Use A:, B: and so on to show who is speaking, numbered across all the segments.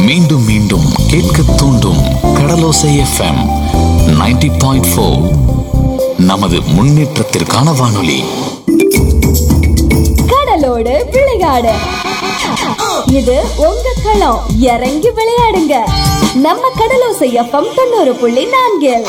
A: மீண்டும் மீண்டும் கேட்க தூண்டும் கடலோசை எஃப்எம் 90.4 பாயிண்ட் ஃபோர் நமது முன்னேற்றத்திற்கான வானொலி
B: கடலோடு விளையாடு இது உங்க களம் இறங்கி விளையாடுங்க நம்ம கடலோசை எஃப்எம் தொண்ணூறு புள்ளி நான்கில்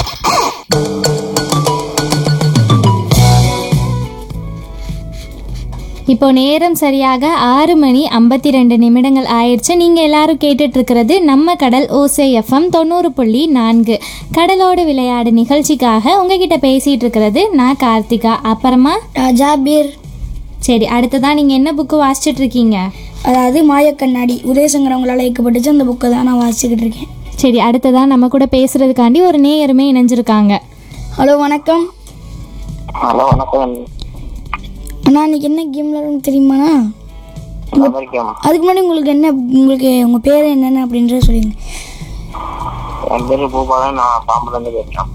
C: இப்போ நேரம் சரியாக ஆறு மணி ஐம்பத்தி ரெண்டு நிமிடங்கள் ஆயிடுச்சு நீங்கள் எல்லாரும் கேட்டுட்டு இருக்கிறது நம்ம கடல் ஓசை எஃப்எம் தொண்ணூறு புள்ளி நான்கு கடலோடு விளையாடு நிகழ்ச்சிக்காக உங்ககிட்ட பேசிகிட்டு இருக்கிறது நான் கார்த்திகா அப்புறமா
D: ஜாபீர்
C: சரி அடுத்ததான் நீங்கள் என்ன புக்கு வாசிச்சுட்டு இருக்கீங்க
D: அதாவது மாயக்கண்ணாடி உதயசங்கரவங்களால் இயக்கப்பட்டுச்சு அந்த புக்கை தான் நான் வாசிச்சுக்கிட்டு இருக்கேன்
C: சரி அடுத்ததான் நம்ம கூட பேசுறதுக்காண்டி ஒரு நேயருமே இணைஞ்சிருக்காங்க
D: ஹலோ வணக்கம்
E: ஹலோ வணக்கம்
D: அண்ணா இன்னைக்கு என்ன கேம் விளாடுன்னு தெரியுமாண்ணா
E: வணக்கம்
D: அதுக்கு முன்னாடி உங்களுக்கு என்ன உங்களுக்கு உங்கள் பேர் என்னென்ன அப்படின்றத சொல்லுங்க
E: என் பேரு பூபாலன் நான் பாம்புலேருந்து பேசுறேன்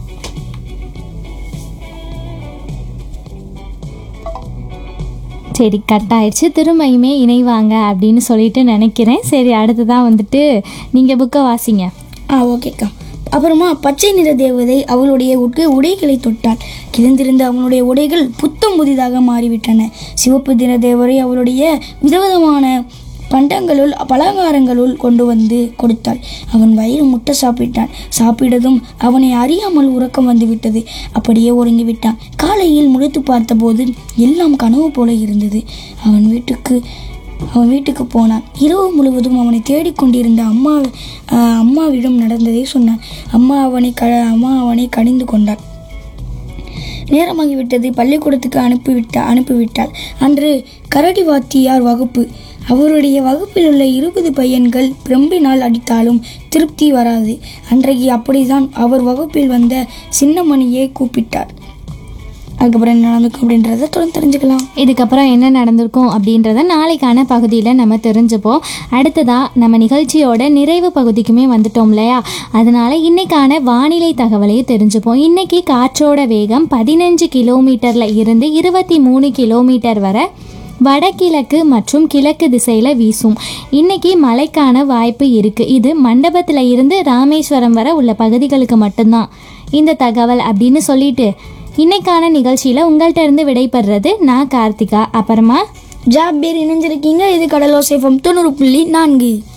C: சரி கட் ஆயிடுச்சு திரும்பியுமே இணைவாங்க அப்படின்னு சொல்லிட்டு நினைக்கிறேன் சரி அடுத்ததான் வந்துட்டு நீங்கள் புக்கை வாசிங்க
D: ஆ ஓகேக்கா அப்புறமா பச்சை நிற தேவதை அவளுடைய உட்கு உடைகளை தொட்டாள் கிழிந்திருந்த அவனுடைய உடைகள் புத்தம் புதிதாக மாறிவிட்டன சிவப்பு நிற தேவரை அவளுடைய விதவிதமான பண்டங்களுள் பலகாரங்களுள் கொண்டு வந்து கொடுத்தாள் அவன் வயிறு முட்டை சாப்பிட்டான் சாப்பிட்டதும் அவனை அறியாமல் உறக்கம் வந்துவிட்டது அப்படியே உறங்கி விட்டான் காலையில் முழித்து பார்த்தபோது எல்லாம் கனவு போல இருந்தது அவன் வீட்டுக்கு அவன் வீட்டுக்கு போனான் இரவு முழுவதும் அவனை தேடிக்கொண்டிருந்த அம்மா ஆஹ், அம்மாவிடம் நடந்ததை சொன்னான் அம்மா அவனை க அம்மா அவனை கடிந்து கொண்டாள் நேரமாகிவிட்டது பள்ளிக்கூடத்துக்கு அனுப்பிவிட்டா அனுப்பிவிட்டாள் அன்று கரடி வாத்தியார் வகுப்பு அவருடைய வகுப்பில் உள்ள இருபது பையன்கள் பிரம்பினால் அடித்தாலும் திருப்தி வராது அன்றைக்கு அப்படிதான் அவர் வகுப்பில் வந்த சின்னமணியை கூப்பிட்டார் அதுக்கப்புறம் என்ன நடந்துக்கும் அப்படின்றத தொடர்ந்து தெரிஞ்சுக்கலாம்
C: இதுக்கப்புறம் என்ன நடந்திருக்கும் அப்படின்றத நாளைக்கான பகுதியில் நம்ம தெரிஞ்சுப்போம் அடுத்ததாக நம்ம நிகழ்ச்சியோட நிறைவு பகுதிக்குமே வந்துட்டோம் இல்லையா அதனால இன்னைக்கான வானிலை தகவலையும் தெரிஞ்சுப்போம் இன்னைக்கு காற்றோட வேகம் பதினஞ்சு கிலோமீட்டரில் இருந்து இருபத்தி மூணு கிலோமீட்டர் வரை வடகிழக்கு மற்றும் கிழக்கு திசையில் வீசும் இன்னைக்கு மழைக்கான வாய்ப்பு இருக்குது இது மண்டபத்தில் இருந்து ராமேஸ்வரம் வரை உள்ள பகுதிகளுக்கு மட்டும்தான் இந்த தகவல் அப்படின்னு சொல்லிட்டு இன்னைக்கான நிகழ்ச்சியில் உங்கள்கிட்ட இருந்து விடைபெறுறது நான் கார்த்திகா அப்புறமா
D: ஜாப் பேர் இணைஞ்சிருக்கீங்க இது கடலோசேஃபம் தொண்ணூறு புள்ளி நான்கு